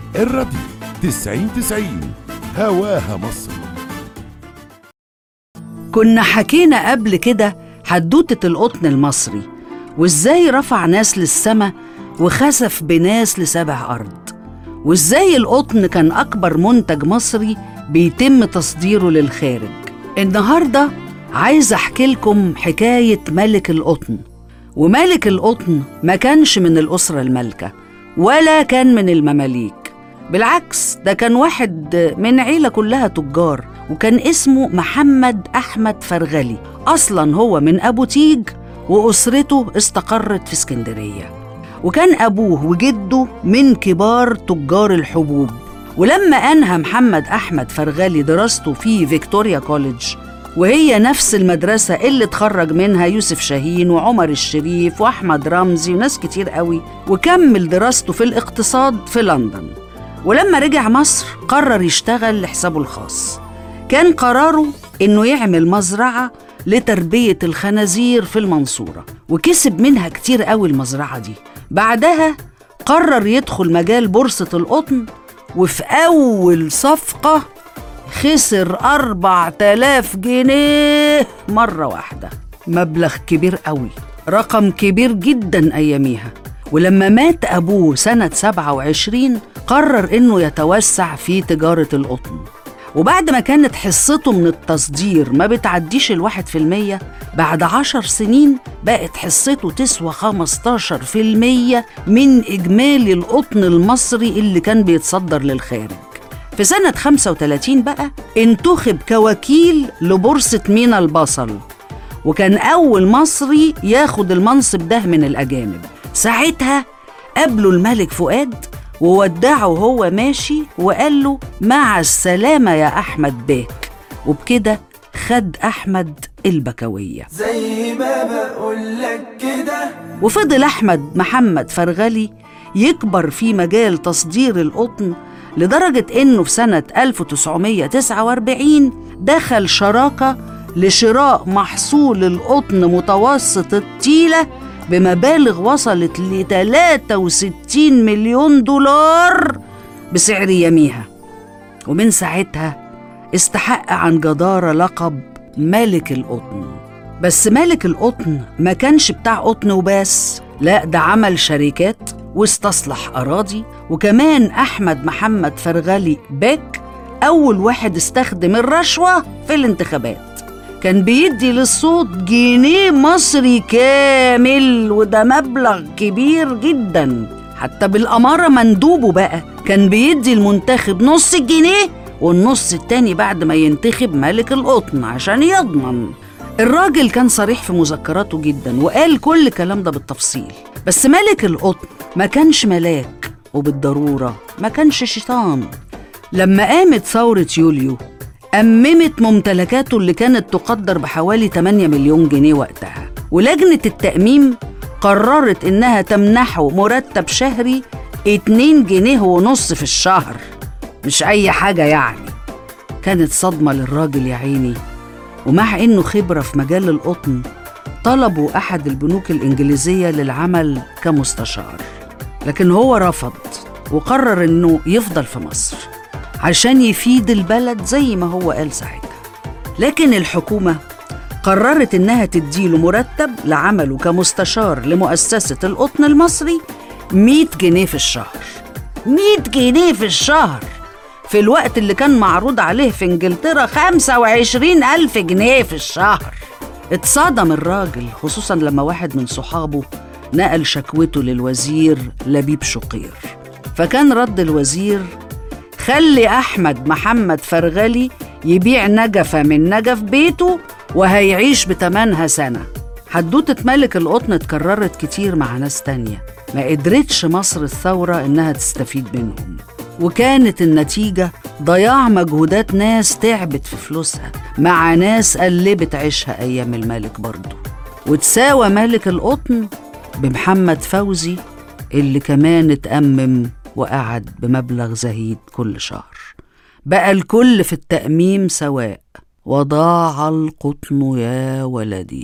الراديو تسعين تسعين هواها مصر كنا حكينا قبل كده حدوتة القطن المصري وإزاي رفع ناس للسما وخسف بناس لسبع أرض وإزاي القطن كان أكبر منتج مصري بيتم تصديره للخارج النهاردة عايز أحكي لكم حكاية ملك القطن وملك القطن ما كانش من الأسرة المالكة ولا كان من المماليك بالعكس ده كان واحد من عيلة كلها تجار وكان اسمه محمد أحمد فرغلي أصلا هو من أبو تيج وأسرته استقرت في اسكندرية وكان أبوه وجده من كبار تجار الحبوب ولما أنهى محمد أحمد فرغلي دراسته في فيكتوريا كوليدج وهي نفس المدرسة اللي اتخرج منها يوسف شاهين وعمر الشريف وأحمد رمزي وناس كتير قوي وكمل دراسته في الاقتصاد في لندن ولما رجع مصر قرر يشتغل لحسابه الخاص كان قراره إنه يعمل مزرعة لتربية الخنازير في المنصورة وكسب منها كتير قوي المزرعة دي بعدها قرر يدخل مجال بورصة القطن وفي أول صفقة خسر أربع تلاف جنيه مرة واحدة مبلغ كبير قوي رقم كبير جدا أياميها ولما مات أبوه سنة 27 قرر إنه يتوسع في تجارة القطن وبعد ما كانت حصته من التصدير ما بتعديش الواحد في المية بعد عشر سنين بقت حصته تسوى 15 في المية من إجمالي القطن المصري اللي كان بيتصدر للخارج في سنة 35 بقى انتخب كوكيل لبورصة مينا البصل وكان أول مصري ياخد المنصب ده من الأجانب ساعتها قابله الملك فؤاد وودعه وهو ماشي وقال له مع السلامة يا أحمد باك وبكده خد أحمد البكوية زي ما بقولك كده وفضل أحمد محمد فرغلي يكبر في مجال تصدير القطن لدرجة إنه في سنة 1949 دخل شراكة لشراء محصول القطن متوسط التيلة بمبالغ وصلت ل 63 مليون دولار بسعر يميها ومن ساعتها استحق عن جدارة لقب ملك القطن بس ملك القطن ما كانش بتاع قطن وبس لا ده عمل شركات واستصلح أراضي وكمان أحمد محمد فرغلي باك أول واحد استخدم الرشوة في الانتخابات كان بيدي للصوت جنيه مصري كامل وده مبلغ كبير جدا حتى بالأمارة مندوبه بقى كان بيدي المنتخب نص الجنيه والنص التاني بعد ما ينتخب ملك القطن عشان يضمن الراجل كان صريح في مذكراته جدا وقال كل الكلام ده بالتفصيل بس ملك القطن ما كانش ملاك وبالضرورة ما كانش شيطان لما قامت ثورة يوليو أممت ممتلكاته اللي كانت تقدر بحوالي 8 مليون جنيه وقتها ولجنة التأميم قررت إنها تمنحه مرتب شهري 2 جنيه ونص في الشهر مش أي حاجة يعني كانت صدمة للراجل يا عيني ومع إنه خبرة في مجال القطن طلبوا أحد البنوك الإنجليزية للعمل كمستشار لكن هو رفض وقرر إنه يفضل في مصر عشان يفيد البلد زي ما هو قال ساعتها لكن الحكومة قررت إنها تديله مرتب لعمله كمستشار لمؤسسة القطن المصري 100 جنيه في الشهر 100 جنيه في الشهر في الوقت اللي كان معروض عليه في انجلترا 25 ألف جنيه في الشهر اتصدم الراجل خصوصا لما واحد من صحابه نقل شكوته للوزير لبيب شقير فكان رد الوزير خلي أحمد محمد فرغلي يبيع نجفة من نجف بيته وهيعيش بتمنها سنة حدوتة ملك القطن اتكررت كتير مع ناس تانية ما قدرتش مصر الثورة إنها تستفيد منهم وكانت النتيجة ضياع مجهودات ناس تعبت في فلوسها مع ناس قلبت عيشها أيام الملك برضه وتساوى ملك القطن بمحمد فوزي اللي كمان اتأمم وقعد بمبلغ زهيد كل شهر بقى الكل في التأميم سواء وضاع القطن يا ولدي